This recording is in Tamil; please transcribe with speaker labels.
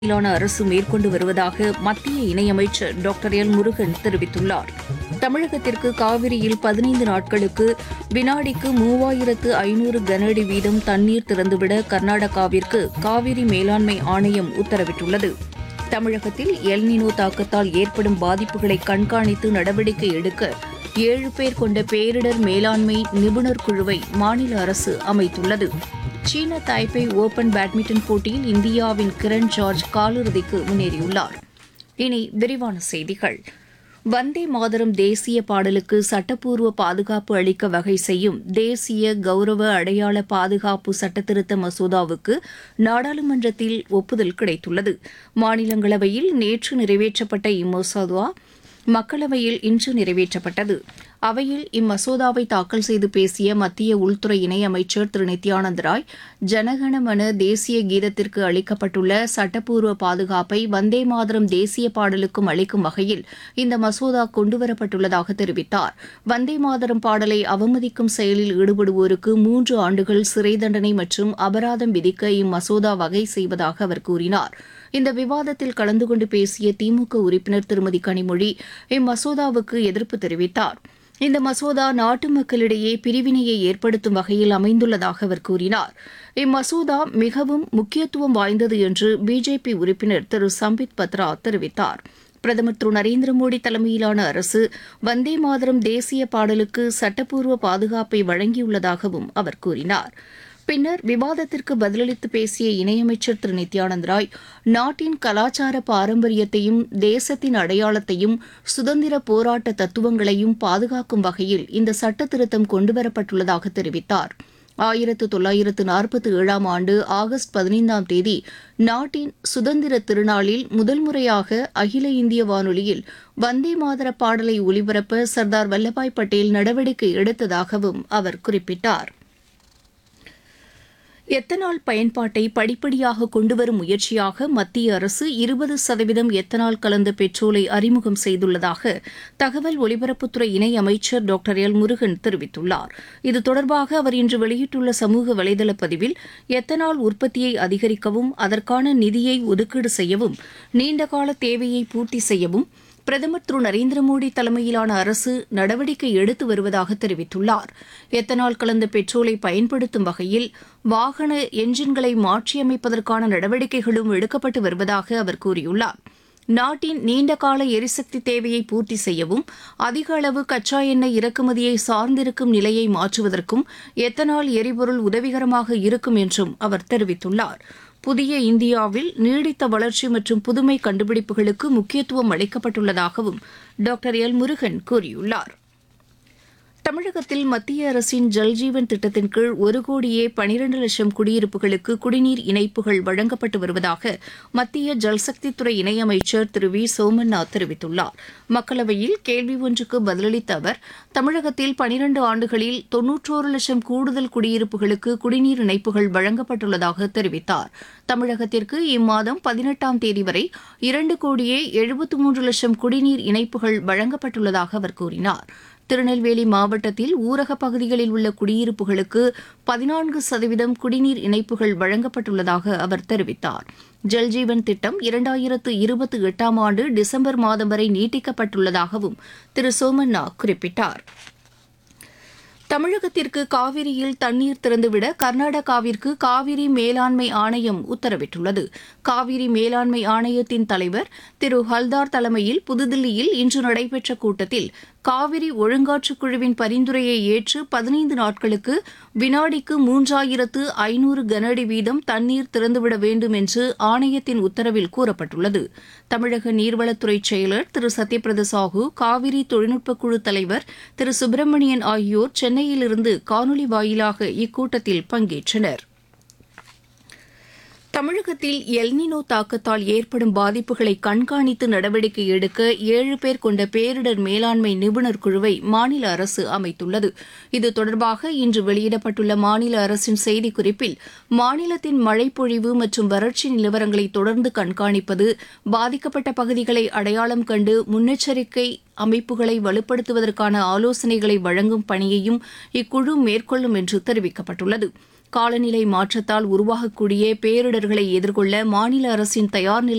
Speaker 1: யிலான அரசு மேற்கொண்டு வருவதாக மத்திய இணையமைச்சர் டாக்டர் எல் முருகன் தெரிவித்துள்ளார் தமிழகத்திற்கு காவிரியில் பதினைந்து நாட்களுக்கு வினாடிக்கு மூவாயிரத்து ஐநூறு கனஅடி வீதம் தண்ணீர் திறந்துவிட கர்நாடகாவிற்கு காவிரி மேலாண்மை ஆணையம் உத்தரவிட்டுள்ளது தமிழகத்தில் எல்னினோ தாக்கத்தால் ஏற்படும் பாதிப்புகளை கண்காணித்து நடவடிக்கை எடுக்க ஏழு பேர் கொண்ட பேரிடர் மேலாண்மை நிபுணர் குழுவை மாநில அரசு அமைத்துள்ளது சீன தாய்பே ஓபன் பேட்மிண்டன் போட்டியில் இந்தியாவின் கிரண் ஜார்ஜ் காலிறுதிக்கு முன்னேறியுள்ளார் இனி விரிவான செய்திகள் வந்தே மாதரம் தேசிய பாடலுக்கு சட்டப்பூர்வ பாதுகாப்பு அளிக்க வகை செய்யும் தேசிய கௌரவ அடையாள பாதுகாப்பு சட்டத்திருத்த மசோதாவுக்கு நாடாளுமன்றத்தில் ஒப்புதல் கிடைத்துள்ளது மாநிலங்களவையில் நேற்று நிறைவேற்றப்பட்ட இம்மசோதா மக்களவையில் இன்று நிறைவேற்றப்பட்டது அவையில் இம்மசோதாவை தாக்கல் செய்து பேசிய மத்திய உள்துறை இணையமைச்சர் திரு நித்யானந்த் ராய் ஜனகணமன தேசிய கீதத்திற்கு அளிக்கப்பட்டுள்ள சட்டப்பூர்வ பாதுகாப்பை வந்தே மாதரம் தேசிய பாடலுக்கும் அளிக்கும் வகையில் இந்த மசோதா கொண்டுவரப்பட்டுள்ளதாக தெரிவித்தார் வந்தே மாதரம் பாடலை அவமதிக்கும் செயலில் ஈடுபடுவோருக்கு மூன்று ஆண்டுகள் சிறை தண்டனை மற்றும் அபராதம் விதிக்க இம்மசோதா வகை செய்வதாக அவர் கூறினார் இந்த விவாதத்தில் கலந்து கொண்டு பேசிய திமுக உறுப்பினர் திருமதி கனிமொழி இம்மசோதாவுக்கு எதிர்ப்பு தெரிவித்தார் இந்த மசோதா நாட்டு மக்களிடையே பிரிவினையை ஏற்படுத்தும் வகையில் அமைந்துள்ளதாக அவர் கூறினார் இம்மசோதா மிகவும் முக்கியத்துவம் வாய்ந்தது என்று பிஜேபி உறுப்பினர் திரு சம்பித் பத்ரா தெரிவித்தார் பிரதமர் திரு நரேந்திர மோடி தலைமையிலான அரசு வந்தே மாதரம் தேசிய பாடலுக்கு சட்டப்பூர்வ பாதுகாப்பை வழங்கியுள்ளதாகவும் அவர் கூறினார் பின்னர் விவாதத்திற்கு பதிலளித்து பேசிய இணையமைச்சர் திரு நித்யானந்த் ராய் நாட்டின் கலாச்சார பாரம்பரியத்தையும் தேசத்தின் அடையாளத்தையும் சுதந்திர போராட்ட தத்துவங்களையும் பாதுகாக்கும் வகையில் இந்த சட்ட திருத்தம் கொண்டுவரப்பட்டுள்ளதாக தெரிவித்தார் ஆயிரத்து தொள்ளாயிரத்து நாற்பத்தி ஏழாம் ஆண்டு ஆகஸ்ட் பதினைந்தாம் தேதி நாட்டின் சுதந்திர திருநாளில் முதல் முறையாக அகில இந்திய வானொலியில் வந்தே மாதர பாடலை ஒலிபரப்ப சர்தார் வல்லபாய் பட்டேல் நடவடிக்கை எடுத்ததாகவும் அவர் குறிப்பிட்டார் எத்தனால் பயன்பாட்டை படிப்படியாக கொண்டுவரும் முயற்சியாக மத்திய அரசு இருபது சதவீதம் எத்தனால் கலந்த பெட்ரோலை அறிமுகம் செய்துள்ளதாக தகவல் ஒலிபரப்புத்துறை இணை அமைச்சர் டாக்டர் எல் முருகன் தெரிவித்துள்ளார் இது தொடர்பாக அவர் இன்று வெளியிட்டுள்ள சமூக வலைதள பதிவில் எத்தனால் உற்பத்தியை அதிகரிக்கவும் அதற்கான நிதியை ஒதுக்கீடு செய்யவும் நீண்டகால தேவையை பூர்த்தி செய்யவும் பிரதமர் திரு நரேந்திர மோடி தலைமையிலான அரசு நடவடிக்கை எடுத்து வருவதாக தெரிவித்துள்ளார் எத்தனால் கலந்த பெட்ரோலை பயன்படுத்தும் வகையில் வாகன என்ஜின்களை மாற்றியமைப்பதற்கான நடவடிக்கைகளும் எடுக்கப்பட்டு வருவதாக அவர் கூறியுள்ளார் நாட்டின் நீண்டகால எரிசக்தி தேவையை பூர்த்தி செய்யவும் அதிக அளவு கச்சா எண்ணெய் இறக்குமதியை சார்ந்திருக்கும் நிலையை மாற்றுவதற்கும் எத்தனால் எரிபொருள் உதவிகரமாக இருக்கும் என்றும் அவர் தெரிவித்துள்ளார் புதிய இந்தியாவில் நீடித்த வளர்ச்சி மற்றும் புதுமை கண்டுபிடிப்புகளுக்கு முக்கியத்துவம் அளிக்கப்பட்டுள்ளதாகவும் டாக்டர் எல் முருகன் கூறியுள்ளார் தமிழகத்தில் மத்திய அரசின் ஜல்ஜீவன் திட்டத்தின் கீழ் ஒரு கோடியே பனிரண்டு லட்சம் குடியிருப்புகளுக்கு குடிநீர் இணைப்புகள் வழங்கப்பட்டு வருவதாக மத்திய ஜல்சக்தித்துறை இணையமைச்சர் திரு வி சோமநாத் தெரிவித்துள்ளார் மக்களவையில் கேள்வி ஒன்றுக்கு பதிலளித்த அவர் தமிழகத்தில் பனிரண்டு ஆண்டுகளில் தொன்னூற்றோரு லட்சம் கூடுதல் குடியிருப்புகளுக்கு குடிநீர் இணைப்புகள் வழங்கப்பட்டுள்ளதாக தெரிவித்தார் தமிழகத்திற்கு இம்மாதம் பதினெட்டாம் தேதி வரை இரண்டு கோடியே எழுபத்து மூன்று லட்சம் குடிநீர் இணைப்புகள் வழங்கப்பட்டுள்ளதாக அவர் கூறினார் திருநெல்வேலி மாவட்டத்தில் ஊரக பகுதிகளில் உள்ள குடியிருப்புகளுக்கு பதினான்கு சதவீதம் குடிநீர் இணைப்புகள் வழங்கப்பட்டுள்ளதாக அவர் தெரிவித்தார் ஜல்ஜீவன் திட்டம் இரண்டாயிரத்து இருபத்தி எட்டாம் ஆண்டு டிசம்பர் மாதம் வரை நீட்டிக்கப்பட்டுள்ளதாகவும் திரு சோமண்ணா குறிப்பிட்டார் தமிழகத்திற்கு காவிரியில் தண்ணீர் திறந்துவிட கர்நாடகாவிற்கு காவிரி மேலாண்மை ஆணையம் உத்தரவிட்டுள்ளது காவிரி மேலாண்மை ஆணையத்தின் தலைவர் திரு ஹல்தார் தலைமையில் புதுதில்லியில் இன்று நடைபெற்ற கூட்டத்தில் காவிரி ஒழுங்காற்றுக் குழுவின் பரிந்துரையை ஏற்று பதினைந்து நாட்களுக்கு வினாடிக்கு மூன்றாயிரத்து ஐநூறு கனஅடி வீதம் தண்ணீர் திறந்துவிட வேண்டும் என்று ஆணையத்தின் உத்தரவில் கூறப்பட்டுள்ளது தமிழக நீர்வளத்துறை செயலர் திரு சத்யபிரத சாஹூ காவிரி தொழில்நுட்ப குழு தலைவர் திரு சுப்பிரமணியன் ஆகியோர் சென்னையிலிருந்து காணொலி வாயிலாக இக்கூட்டத்தில் பங்கேற்றனர் தமிழகத்தில் எல்னினோ தாக்கத்தால் ஏற்படும் பாதிப்புகளை கண்காணித்து நடவடிக்கை எடுக்க ஏழு பேர் கொண்ட பேரிடர் மேலாண்மை நிபுணர் குழுவை மாநில அரசு அமைத்துள்ளது இது தொடர்பாக இன்று வெளியிடப்பட்டுள்ள மாநில அரசின் செய்திக்குறிப்பில் மாநிலத்தின் மழைப்பொழிவு மற்றும் வறட்சி நிலவரங்களை தொடர்ந்து கண்காணிப்பது பாதிக்கப்பட்ட பகுதிகளை அடையாளம் கண்டு முன்னெச்சரிக்கை அமைப்புகளை வலுப்படுத்துவதற்கான ஆலோசனைகளை வழங்கும் பணியையும் இக்குழு மேற்கொள்ளும் என்று தெரிவிக்கப்பட்டுள்ளது காலநிலை மாற்றத்தால் உருவாகக்கூடிய பேரிடர்களை எதிர்கொள்ள மாநில அரசின் தயார் நிலை